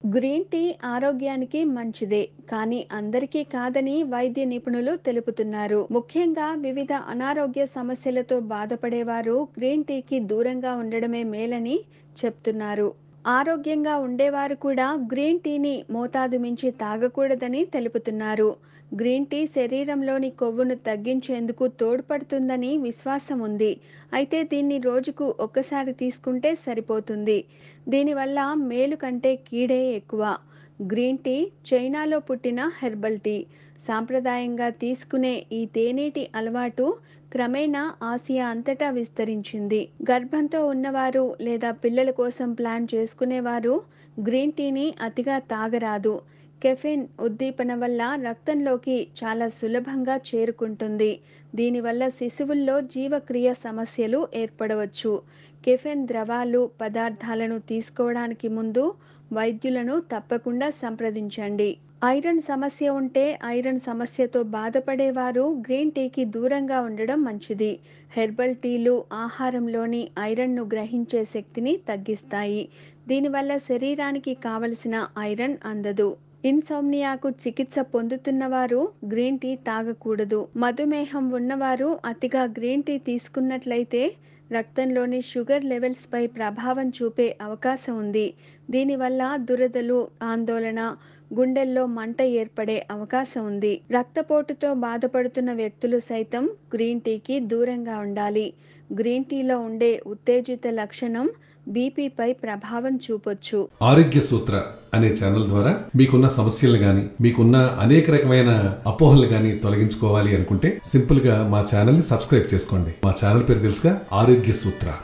green tea ఆరోగ్యానికి మంచిదే కానీ అందరికీ కాదని వైద్య నిపుణులు తెలుపుతున్నారు ముఖ్యంగా వివిధ అనారోగ్య సమస్యలతో బాధపడేవారు గ్రీన్ టీకి దూరంగా ఉండడమే మేలని చెప్తున్నారు ఆరోగ్యంగా ఉండేవారు కూడా గ్రీన్ టీని మోతాదు మించి తాగకూడదని తెలుపుతున్నారు గ్రీన్ టీ శరీరంలోని కొవ్వును తగ్గించేందుకు తోడ్పడుతుందని విశ్వాసం ఉంది అయితే దీన్ని రోజుకు ఒక్కసారి తీసుకుంటే సరిపోతుంది దీనివల్ల మేలు కంటే కీడే ఎక్కువ గ్రీన్ టీ చైనాలో పుట్టిన హెర్బల్ టీ సాంప్రదాయంగా తీసుకునే ఈ తేనీటి అలవాటు క్రమేణా ఆసియా అంతటా విస్తరించింది గర్భంతో ఉన్నవారు లేదా పిల్లల కోసం ప్లాన్ చేసుకునేవారు గ్రీన్ టీని అతిగా తాగరాదు కెఫిన్ ఉద్దీపన వల్ల రక్తంలోకి చాలా సులభంగా చేరుకుంటుంది దీనివల్ల శిశువుల్లో జీవక్రియ సమస్యలు ఏర్పడవచ్చు కెఫిన్ ద్రవాలు పదార్థాలను తీసుకోవడానికి ముందు వైద్యులను తప్పకుండా సంప్రదించండి ఐరన్ సమస్య ఉంటే ఐరన్ సమస్యతో బాధపడేవారు గ్రీన్ టీకి దూరంగా ఉండడం మంచిది హెర్బల్ టీలు ఆహారంలోని ఐరన్ను గ్రహించే శక్తిని తగ్గిస్తాయి దీనివల్ల శరీరానికి కావలసిన ఐరన్ అందదు ఇన్సోమ్నియాకు చికిత్స పొందుతున్నవారు గ్రీన్ టీ తాగకూడదు మధుమేహం ఉన్నవారు అతిగా గ్రీన్ టీ తీసుకున్నట్లయితే రక్తంలోని షుగర్ లెవెల్స్ పై ప్రభావం చూపే అవకాశం ఉంది దీనివల్ల దురదలు ఆందోళన గుండెల్లో మంట ఏర్పడే అవకాశం ఉంది రక్తపోటుతో బాధపడుతున్న వ్యక్తులు సైతం గ్రీన్ టీకి దూరంగా ఉండాలి గ్రీన్ టీలో ఉండే ఉత్తేజిత లక్షణం బీపీపై ప్రభావం చూపొచ్చు ఆరోగ్య సూత్ర అనే ఛానల్ ద్వారా మీకున్న సమస్యలు గాని మీకున్న అనేక రకమైన అపోహలు గాని తొలగించుకోవాలి అనుకుంటే సింపుల్ గా మా ఛానల్ ని సబ్స్క్రైబ్ చేసుకోండి మా ఛానల్ పేరు తెలుసుగా ఆరోగ్య సూత్ర